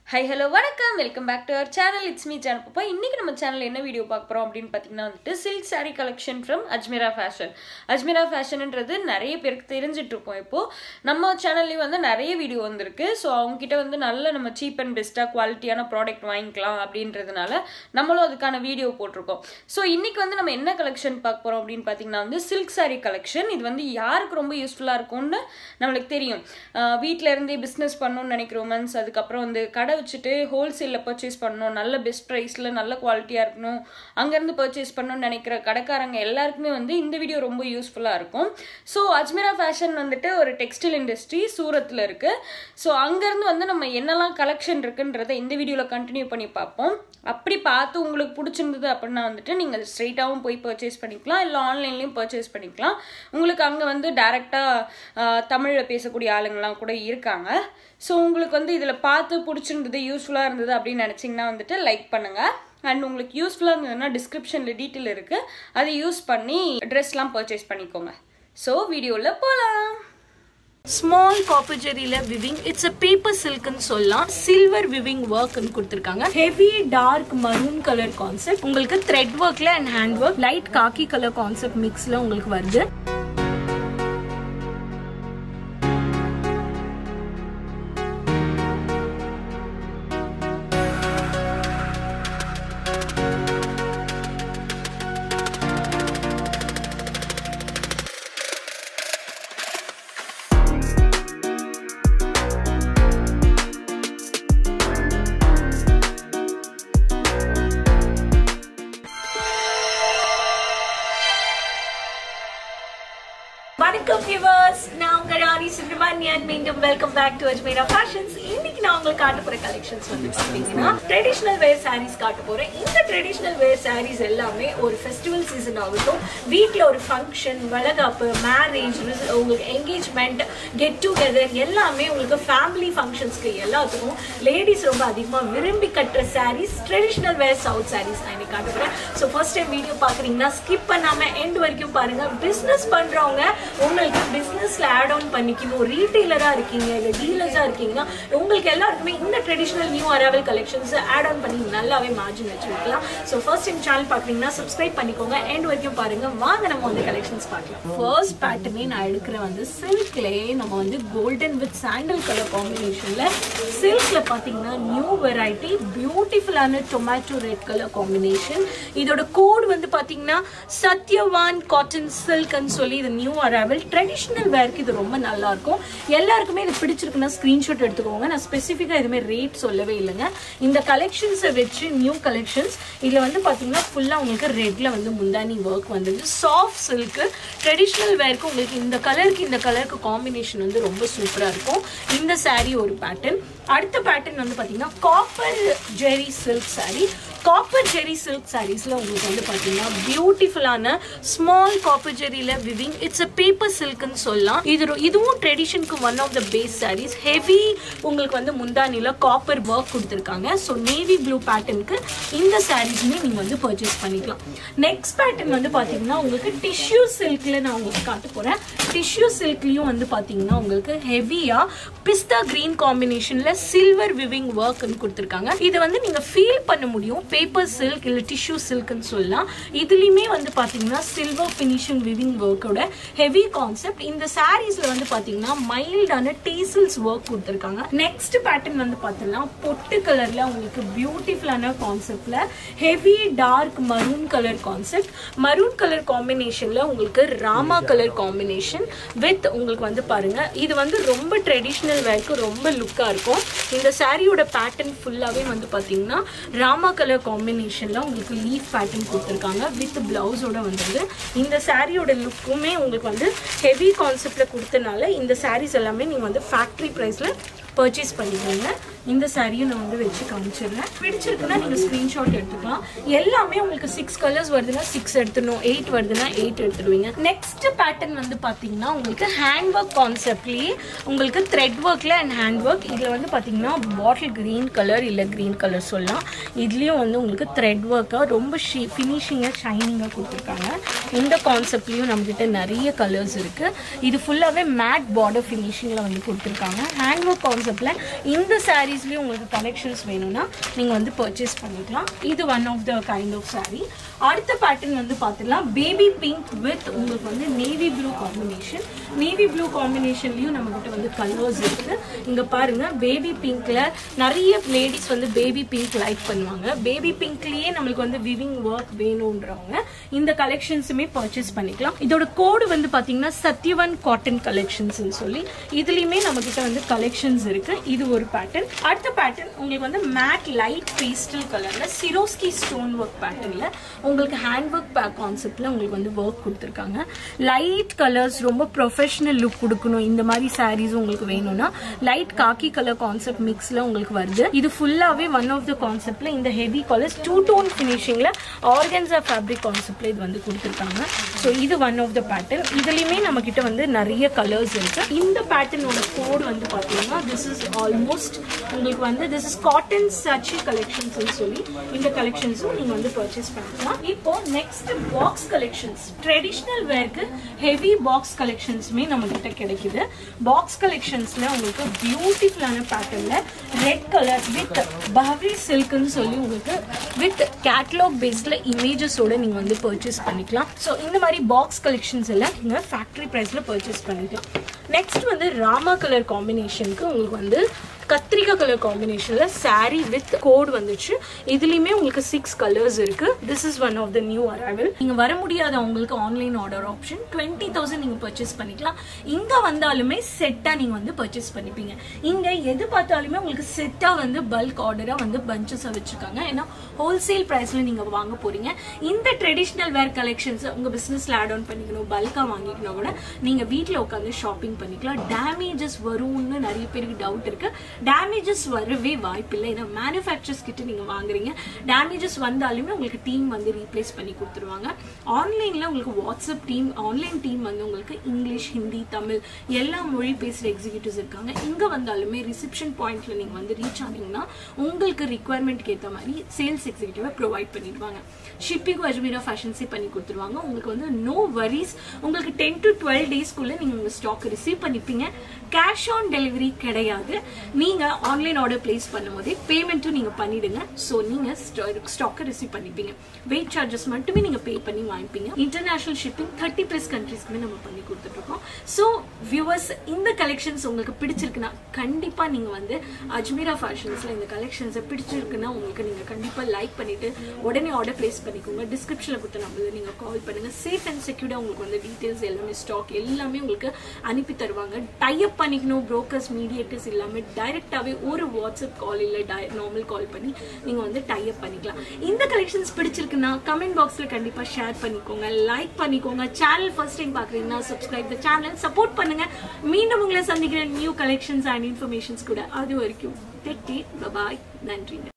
high hello வணக்கம் welcome back to our channel it's me channel Pappa இன்றைக்கி நம்ம channel என்ன வீடியோ பார்க்க போகிறோம் அப்படின்னு பார்த்தீங்கன்னா வந்துட்டு silk saree collection from Ajmera fashion Ajmera ஃபேஷன்ன்றது நிறைய பேருக்கு தெரிஞ்சிட்டு இருக்கோம் இப்போது நம்ம சேனல்லையும் வந்து நிறைய வீடியோ வந்திருக்கு ஸோ அவங்ககிட்ட வந்து நல்ல நம்ம சீப் அண்ட் பெஸ்ட்டாக குவாலிட்டியான ப்ராடக்ட் வாங்கிக்கலாம் அப்படின்றதுனால நம்மளும் அதுக்கான வீடியோ போட்டிருக்கோம் ஸோ இன்றைக்கி வந்து நம்ம என்ன கலெக்ஷன் பார்க்க போகிறோம் அப்படின்னு பார்த்தீங்கன்னா வந்து சில்க் saree கலெக்ஷன் இது வந்து யாருக்கு ரொம்ப யூஸ்ஃபுல்லாக இருக்கும்னு நம்மளுக்கு தெரியும் வீட்டில் இருந்தே பிஸ்னஸ் பண்ணணும்னு நினைக்கிற உமன்ஸ் அதுக்கப்புறம் வந்து கடை வச்சுட்டு ஹோல்சேலில் பர்ச்சேஸ் பண்ணணும் நல்ல பெஸ்ட் ப்ரைஸில் நல்ல குவாலிட்டியாக இருக்கணும் அங்கேருந்து பர்ச்சேஸ் பண்ணணும்னு நினைக்கிற கடைக்காரங்க எல்லாருக்குமே வந்து இந்த வீடியோ ரொம்ப யூஸ்ஃபுல்லாக இருக்கும் ஸோ அஜ்மீரா ஃபேஷன் வந்துட்டு ஒரு டெக்ஸ்டைல் இண்டஸ்ட்ரி சூரத்தில் இருக்குது ஸோ அங்கேருந்து வந்து நம்ம என்னெல்லாம் கலெக்ஷன் இருக்குன்றதை இந்த வீடியோவில் கண்டினியூ பண்ணி பார்ப்போம் அப்படி பார்த்து உங்களுக்கு பிடிச்சிருந்தது அப்படின்னா வந்துட்டு நீங்கள் ஸ்ட்ரெயிட்டாகவும் போய் பர்ச்சேஸ் பண்ணிக்கலாம் இல்லை ஆன்லைன்லேயும் பர்ச்சேஸ் பண்ணிக்கலாம் உங்களுக்கு அங்கே வந்து டேரெக்டாக தமிழில் பேசக்கூடிய ஆளுங்கள்லாம் கூட இருக்காங்க ஸோ உங்களுக்கு வந்து இதில் பார்த்து பிடிச்சிருந்தது யூஸ்ஃபுல்லாக இருந்தது அப்படின்னு நினச்சிங்கன்னா வந்துட்டு லைக் பண்ணுங்கள் அண்ட் உங்களுக்கு யூஸ்ஃபுல்லாக இருந்ததுன்னா டிஸ்கிரிப்ஷனில் டீட்டெயில் இருக்குது அதை யூஸ் பண்ணி ட்ரெஸ்லாம் பர்ச்சேஸ் பண்ணிக்கோங்க ஸோ வீடியோவில் போகலாம் ஸ்மால் காப்பர் ஜெரியில விவிங் இட்ஸ் அ பேப்பர் சில்க்னு சொல்லலாம் சில்வர் விவிங் ஒர்க்னு கொடுத்துருக்காங்க heavy dark maroon colour concept உங்களுக்கு த்ரெட் ஒர்க்ல and hand work light khaki colour concept மிக்ஸ்ல உங்களுக்கு வருது வணக்கம் வியூவர்ஸ் நான் உங்க ராணி சுப்ரமணியன் மீண்டும் welcome back to Ajmera fashions இன்னைக்கு நான் உங்களுக்கு காட்ட போற கலெக்ஷன்ஸ் வந்து பாத்தீங்கன்னா ட்ரெடிஷனல் வேர் சாரீஸ் காட்ட போறேன் இந்த ட்ரெடிஷனல் வேர் சாரீஸ் எல்லாமே ஒரு ஃபெஸ்டிவல் சீசன் ஆகட்டும் வீட்ல ஒரு ஃபங்க்ஷன் வளகாப்பு மேரேஜ் உங்களுக்கு என்கேஜ்மெண்ட் கெட் டுகெதர் எல்லாமே உங்களுக்கு ஃபேமிலி ஃபங்க்ஷன்ஸ்க்கு எல்லாத்துக்கும் லேடிஸ் ரொம்ப அதிகமா விரும்பி கட்டுற sarees traditional wear south sarees நான் இன்னைக்கு காட்ட போறேன் ஸோ ஃபர்ஸ்ட் டைம் வீடியோ பாக்குறீங்கன்னா ஸ்கிப் பண்ணாம எண்ட் வரைக்கும் பாருங்க பிசினஸ் பண்றவங்க உங்களுக்கு பிசினஸ்ல ஆட் ஆன் பண்ணிக்கணும் ரீட்டைலரா இருக்கீங்க இல்ல டீலர்ஸா இருக்கீங்கன்னா உங்களுக்கு எல்லாருக்குமே இந்த traditional new arrival collections add on பண்ணி நல்லாவே மார்ஜின் வச்சு வைக்கலாம் ஸோ ஃபர்ஸ்ட் டைம் சேனல் பாக்குறீங்கன்னா சப்ஸ்கிரைப் பண்ணிக்கோங்க எண்ட் வரைக்கும் பாருங்க வாங்க நம்ம வந்து கலெக்ஷன்ஸ் பார்க்கலாம் ஃபர்ஸ்ட் பேட்டர்னே நான் எடுக்கிற வந்து சில்க்லேயே நம்ம வந்து கோல்டன் வித் சாண்டல் கலர் காம்பினேஷன்ல சில்க்ல பாத்தீங்கன்னா நியூ வெரைட்டி பியூட்டிஃபுல்லான டொமேட்டோ ரெட் கலர் காம்பினேஷன் இதோட கோட் வந்து பாத்தீங்கன்னா சத்யவான் காட்டன் சில்க்னு சொல்லி இது நியூ அரைவல் ட்ரெடிஷ்னல் வேர்க்கு இது ரொம்ப நல்லா இருக்கும் எல்லாருக்குமே இது பிடிச்சிருக்குன்னா ஸ்கிரீன்ஷாட் எடுத்துக்கோங்க நான் ஸ்பெசிஃபிக்காக எதுவுமே ரேட் சொல்லவே இல்லைங்க இந்த கலெக்ஷன்ஸை வச்சு நியூ கலெக்ஷன்ஸ் இதில் வந்து பார்த்தீங்கன்னா ஃபுல்லாக உங்களுக்கு ரெட்ல வந்து முந்தானி ஒர்க் வந்தது சாஃப்ட் சில்க்கு ட்ரெடிஷ்னல் வேர்க்கு உங்களுக்கு இந்த கலருக்கு இந்த கலருக்கு காம்பினேஷன் வந்து ரொம்ப சூப்பராக இருக்கும் இந்த saree ஒரு பேட்டர்ன் அடுத்த பேட்டர்ன் வந்து பார்த்தீங்கன்னா copper zari silk saree copper zari silk சாரீஸ்ல உங்களுக்கு வந்து பாத்தீங்கன்னா பியூட்டிஃபுல்லான ஸ்மால் காப்பர் ஜெரியில விவிங் இட்ஸ் அ பேப்பர் சில்க்னு சொல்லலாம் இது ரொ- இதுவும் ட்ரெடிஷனுக்கு one of the best sarees heavy உங்களுக்கு வந்து முந்தானில காப்பர் ஒர்க் கொடுத்துருக்காங்க ஸோ நேவி ப்ளூ பேட்டர்னுக்கு இந்த சாரீஸுமே நீங்க வந்து பர்ச்சேஸ் பண்ணிக்கலாம் நெக்ஸ்ட் பேட்டர்ன் வந்து பாத்தீங்கன்னா உங்களுக்கு டிஷ்யூ சில்க்ல நான் உங்களுக்கு காட்ட போறேன் டிஷ்யூ சில்க்லயும் வந்து பாத்தீங்கன்னா உங்களுக்கு ஹெவியா பிஸ்தா கிரீன் காம்பினேஷன்ல சில்வர் விவிங் ஒர்க்னு கொடுத்துருக்காங்க இதை வந்து நீங்க ஃபீல் பண்ண முடியும் பேப்பர் சில்க் இல்ல டிஷ்யூ சில்க்னு சொல்லலாம் இதுலயுமே வந்து பாத்தீங்கன்னா சில்வர் ஃபினிஷிங் விவிங் ஒர்க்கோட ஹெவி கான்செப்ட் இந்த சாரீஸ்ல வந்து பாத்தீங்கன்னா மைல்டான டீசல்ஸ் ஒர்க் கொடுத்துருக்காங்க நெக்ஸ்ட் பேட்டர்ன் வந்து பார்த்தீங்கன்னா பொட்டு கலர்ல உங்களுக்கு பியூட்டிஃபுல்லான கான்செப்ட்ல heavy dark maroon colour concept maroon colour காம்பினேஷன்ல உங்களுக்கு ராமா கலர் காம்பினேஷன் வித் உங்களுக்கு வந்து பாருங்க இது வந்து ரொம்ப ட்ரெடிஷ்னல் வேர்க்கு ரொம்ப லுக்கா இருக்கும் இந்த சாரியோட பேட்டர்ன் ஃபுல்லாவே வந்து பாத்தீங்கன்னா ராமா கலர் காம்பினேஷன்ல உங்களுக்கு லீஃப் பேட்டர்ன் கொடுத்துருக்காங்க வித் பிளவுஸோட வந்தது இந்த சாரியோட லுக்குமே உங்களுக்கு வந்து ஹெவி கான்செப்ட்ல கொடுத்தனால இந்த சாரீஸ் எல்லாமே நீங்க வந்து ஃபேக்டரி ப்ரைஸ்ல பர்ச்சேஸ் பண்ணிக்கோங்க இந்த சாரியும் நான் வந்து வச்சு காமிச்சிடுறேன் பிடிச்சிருக்குன்னா நீங்கள் ஸ்க்ரீன்ஷாட் எடுத்துக்கலாம் எல்லாமே உங்களுக்கு சிக்ஸ் கலர்ஸ் வருதுன்னா சிக்ஸ் எடுத்துடணும் எயிட் வருதுன்னா எயிட் எடுத்துடுவீங்க நெக்ஸ்ட் பேட்டர்ன் வந்து பார்த்தீங்கன்னா உங்களுக்கு ஹேண்ட் ஒர்க் கான்செப்ட்லேயே உங்களுக்கு த்ரெட் ஒர்க்கில் அண்ட் ஹேண்ட் ஒர்க் இதில் வந்து பார்த்தீங்கன்னா பாட்டில் க்ரீன் கலர் இல்லை க்ரீன் கலர் சொல்லலாம் இதுலேயும் வந்து உங்களுக்கு த்ரெட் ஒர்க்காக ரொம்ப ஷி ஃபினிஷிங்காக ஷைனிங்காக கொடுத்துருக்காங்க இந்த கான்செப்ட்லேயும் நம்மக்கிட்ட நிறைய கலர்ஸ் இருக்குது இது ஃபுல்லாகவே மேட் பார்டர் ஃபினிஷிங்கில் வந்து கொடுத்துருக்காங்க ஹேண்ட் ஒர்க் கான்செப்டில் இந்த saree சாரீஸ்லயும் உங்களுக்கு கலெக்ஷன்ஸ் வேணும்னா நீங்க வந்து பர்ச்சேஸ் பண்ணிக்கலாம் இது one of the kind of saree அடுத்த பேட்டர்ன் வந்து பார்த்துக்கலாம் பேபி பிங்க் வித் உங்களுக்கு வந்து navy blue combination navy blue காம்பினேஷன்லயும் நம்ம கிட்ட வந்து கலர்ஸ் இருக்கு இங்க பாருங்க பேபி பிங்க்ல நிறைய லேடிஸ் வந்து பேபி பிங்க் லைக் பண்ணுவாங்க பேபி பிங்க்லயே நம்மளுக்கு வந்து விவிங் ஒர்க் வேணும்ன்றவங்க இந்த கலெக்ஷன்ஸுமே பர்ச்சேஸ் பண்ணிக்கலாம் இதோட கோடு வந்து பாத்தீங்கன்னா சத்யவன் காட்டன் கலெக்ஷன்ஸ் சொல்லி இதுலயுமே நம்ம கிட்ட வந்து கலெக்ஷன்ஸ் இருக்கு இது ஒரு பேட்டர்ன் அடுத்த பேட்டர்ன் உங்களுக்கு வந்து மேட் லைட் பேஸ்டல் கலர்ல சிரோஸ்கி ஸ்டோன் ஒர்க் பேட்டர்ன்ல உங்களுக்கு ஹேண்ட் ஒர்க் கான்செப்ட்ல உங்களுக்கு வந்து ஒர்க் கொடுத்துருக்காங்க லைட் கலர்ஸ் ரொம்ப ப்ரொஃபஷனல் லுக் கொடுக்கணும் இந்த மாதிரி சாரீஸ் உங்களுக்கு வேணும்னா லைட் காக்கி கலர் கான்செப்ட் மிக்ஸ்ல உங்களுக்கு வருது இது ஃபுல்லாவே ஒன் ஆஃப் த கான்செப்ட்ல இந்த ஹெவி கலர்ஸ் டூ டோன் ஃபினிஷிங்ல ஆர்கன்ஸா ஃபேப்ரிக் கான்செப்ட்ல இது வந்து கொடுத்துருக்காங்க ஸோ இது ஒன் ஆஃப் த பேட்டர்ன் இதுலயுமே நம்ம கிட்ட வந்து நிறைய கலர்ஸ் இருக்கு இந்த பேட்டர்னோட கோட் வந்து பாத்தீங்கன்னா திஸ் இஸ் ஆல்மோஸ்ட் உங்களுக்கு வந்து திஸ் இஸ் காட்டன் சச்சி கலெக்ஷன்ஸ் சொல்லி இந்த கலெக்ஷன்ஸும் நீங்க வந்து பர்ச்சேஸ் பண்ணிக்கலாம் இப்போ நெக்ஸ்ட் பாக்ஸ் கலெக்ஷன்ஸ் ட்ரெடிஷ்னல் வேர்க்கு ஹெவி பாக்ஸ் கலெக்ஷன்ஸுமே நம்ம கிட்ட கிடைக்குது பாக்ஸ் கலெக்ஷன்ஸ்ல உங்களுக்கு பியூட்டிஃபுல்லான பேட்டர்ன்ல ரெட் கலர் வித் பஹ்ரி சில்க்னு சொல்லி உங்களுக்கு வித் கேட்லாக் பேஸ்ல இமேஜஸோட நீங்க வந்து பர்ச்சேஸ் பண்ணிக்கலாம் ஸோ இந்த மாதிரி பாக்ஸ் கலெக்ஷன்ஸ் எல்லாம் நீங்க ஃபேக்டரி பிரைஸ்ல பர்ச்சேஸ் பண்ணிக்கலாம் நெக்ஸ்ட் வந்து ராமா கலர் காம்பினேஷனுக்கு உங்களுக்கு வந்து கத்திரிக்காய் கலர் காம்பினேஷன்ல saree வித் கோட் வந்துச்சு இதுலயுமே உங்களுக்கு சிக்ஸ் கலர்ஸ் இருக்கு this is one of the new arrival நீங்க வர முடியாத உங்களுக்கு online order option twenty thousand நீங்க பர்ச்சேஸ் பண்ணிக்கலாம் இங்க வந்தாலுமே செட்டா நீங்க வந்து பர்ச்சேஸ் பண்ணிப்பீங்க இங்க எது பார்த்தாலுமே உங்களுக்கு செட்டா வந்து பல்க் ஆர்டரா வந்து பஞ்சஸ் வச்சிருக்காங்க ஏன்னா ஹோல்சேல் பிரைஸ்ல நீங்க வாங்க போறீங்க இந்த ட்ரெடிஷ்னல் வேர் கலெக்ஷன்ஸ் உங்க பிசினஸ்ல ஆட் ஆன் பண்ணிக்கணும் பல்கா வாங்கிக்கணும் கூட நீங்க வீட்ல உட்காந்து ஷாப்பிங் பண்ணிக்கலாம் டேமேஜஸ் வரும்னு நிறைய பேருக்கு டவுட் இருக்கு டேமேஜஸ் வரவே வாய்ப்பில்லை ஏன்னா மேனுஃபேக்சர்ஸ் கிட்ட நீங்க வாங்குறீங்க டேமேஜஸ் வந்தாலுமே உங்களுக்கு டீம் வந்து ரீப்ளேஸ் பண்ணி கொடுத்துருவாங்க ஆன்லைன்ல உங்களுக்கு வாட்ஸ்அப் டீம் ஆன்லைன் டீம் வந்து உங்களுக்கு இங்கிலீஷ் ஹிந்தி தமிழ் எல்லா மொழி பேசுற எக்ஸிக்யூட்டிவ்ஸ் இருக்காங்க இங்க வந்தாலுமே ரிசப்ஷன் பாயிண்ட்ல நீங்க வந்து ரீச் ஆனீங்கன்னா உங்களுக்கு ரிக்குவயர்மெண்ட்க்கு ஏற்ற மாதிரி சேல்ஸ் எக்ஸிக்யூட்டிவ் ப்ரொவைட் பண்ணிடுவாங்க ஷிப்பிங் அஜ்மீரா ஃபேஷன்ஸே பண்ணி கொடுத்துருவாங்க உங்களுக்கு வந்து நோ வரிஸ் உங்களுக்கு டென் டு டுவெல் டேஸ்க்குள்ள நீங்க உங்க ஸ்டாக் ரிசீவ் பண்ணிப்பீங்க கேஷ் ஆன் டெலிவரி கிடையாது நீங்க ஆன்லைன் ஆர்டர் பிளேஸ் பண்ணும்போதே பேமெண்ட்டும் நீங்க பண்ணிடுங்க ஸோ நீங்க ஸ்டாக்கை ரிசீவ் பண்ணிப்பீங்க வெயிட் சார்ஜஸ் மட்டுமே நீங்க பே பண்ணி வாங்கிப்பீங்க இன்டர்நேஷனல் ஷிப்பிங் தேர்ட்டி பிளஸ் கண்ட்ரீஸ்க்குமே நம்ம பண்ணி கொடுத்துட்டு இருக்கோம் ஸோ வியூவர்ஸ் இந்த கலெக்ஷன்ஸ் உங்களுக்கு பிடிச்சிருக்குன்னா கண்டிப்பா நீங்க வந்து அஜ்மீரா ஃபேஷன்ஸ்ல இந்த கலெக்ஷன்ஸை பிடிச்சிருக்குன்னா உங்களுக்கு நீங்க கண்டிப்பா லைக் பண்ணிட்டு உடனே ஆர்டர் பிளேஸ் பண்ணிக்கோங்க டிஸ்கிரிப்ஷன்ல கொடுத்த நம்பர் நீங்க கால் பண்ணுங்க சேஃப் அண்ட் செக்யூர்டா உங்களுக்கு வந்து டீடைல்ஸ் எல்லாமே ஸ்டாக் எல்லாமே உங்களுக்கு அனுப்பி தருவாங்க டைப் பண்ணிக்கணும் brokers மீடியேட்டர்ஸ் இல்லாம டைரக்டாவே ஒரு வாட்ஸ்அப் கால் இல்ல நார்மல் கால் பண்ணி நீங்க வந்து டைப் பண்ணிக்கலாம் இந்த கலெக்ஷன்ஸ் பிடிச்சிருக்குன்னா கமெண்ட் பாக்ஸ்ல கண்டிப்பா ஷேர் பண்ணிக்கோங்க லைக் பண்ணிக்கோங்க சேனல் ஃபர்ஸ்ட் டைம் பாக்குறீங்கன்னா சப்ஸ்கிரைப் த சேனல் சப்போர்ட் பண்ணுங்க மீண்டும் உங்களை சந்திக்கிற நியூ கலெக்ஷன்ஸ் அண்ட் இன்ஃபர்மேஷன்ஸ் கூட அது வரைக்கும் டெக் பாய் நன்றி